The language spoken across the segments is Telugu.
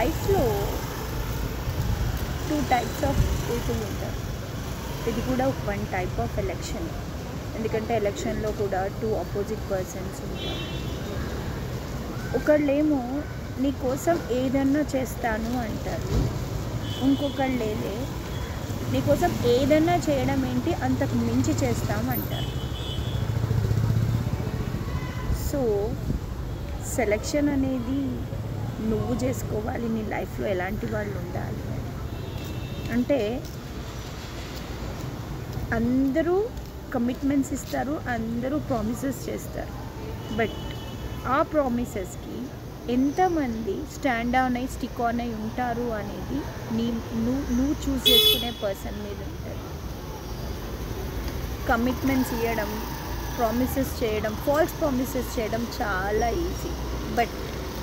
లైఫ్లో టూ టైప్స్ ఆఫ్ పీపుల్ ఉంటారు ఇది కూడా వన్ టైప్ ఆఫ్ ఎలక్షన్ ఎందుకంటే ఎలక్షన్లో కూడా టూ ఆపోజిట్ పర్సన్స్ ఉంటారు ఒకళ్ళేమో నీ కోసం ఏదన్నా చేస్తాను అంటారు ఇంకొకళ్ళు లేదే నీకోసం ఏదన్నా చేయడం ఏంటి అంతకు మించి చేస్తాం అంటారు సో సెలెక్షన్ అనేది నువ్వు చేసుకోవాలి నీ లైఫ్లో ఎలాంటి వాళ్ళు ఉండాలి అని అంటే అందరూ కమిట్మెంట్స్ ఇస్తారు అందరూ ప్రామిసెస్ చేస్తారు బట్ ఆ ప్రామిసెస్కి ఎంతమంది స్టాండ్ ఆన్ అయి స్టిక్ ఆన్ అయి ఉంటారు అనేది నీ నువ్వు నువ్వు చూస్ చేసుకునే పర్సన్ మీద ఉంటుంది కమిట్మెంట్స్ ఇవ్వడం ప్రామిసెస్ చేయడం ఫాల్స్ ప్రామిసెస్ చేయడం చాలా ఈజీ బట్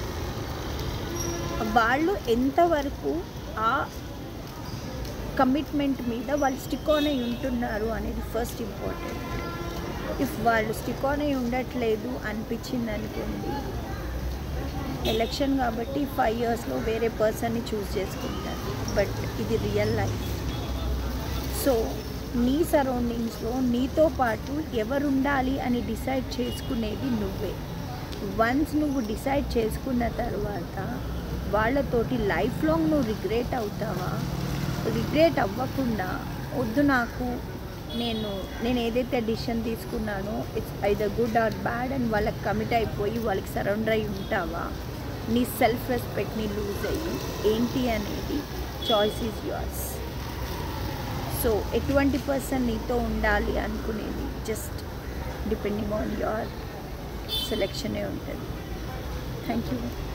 వాళ్ళు ఎంతవరకు ఆ కమిట్మెంట్ మీద వాళ్ళు స్టిక్ ఆన్ అయి ఉంటున్నారు అనేది ఫస్ట్ ఇంపార్టెంట్ ఇఫ్ వాళ్ళు స్టిక్ ఆన్ అయి ఉండట్లేదు అనిపించింది అనుకోండి ఎలక్షన్ కాబట్టి ఫైవ్ ఇయర్స్లో వేరే పర్సన్ని చూస్ చేసుకుంటారు బట్ ఇది రియల్ లైఫ్ సో నీ సరౌండింగ్స్లో నీతో పాటు ఎవరు ఉండాలి అని డిసైడ్ చేసుకునేది నువ్వే వన్స్ నువ్వు డిసైడ్ చేసుకున్న తర్వాత వాళ్ళతోటి లైఫ్ లాంగ్ నువ్వు రిగ్రెట్ అవుతావా రిగ్రెట్ అవ్వకుండా వద్దు నాకు నేను నేను ఏదైతే డిసిషన్ తీసుకున్నానో it's either good or bad and వాళ్ళకి కమిట్ అయిపోయి వాళ్ళకి సరౌండర్ అయి ఉంటావా నీ సెల్ఫ్ రెస్పెక్ట్ని లూజ్ అయ్యి ఏంటి అనేది చాయిస్ ఈజ్ యువర్స్ సో ఎటువంటి పర్సన్ నీతో ఉండాలి అనుకునేది జస్ట్ డిపెండింగ్ ఆన్ యువర్ సెలెక్షనే ఉంటుంది థ్యాంక్ యూ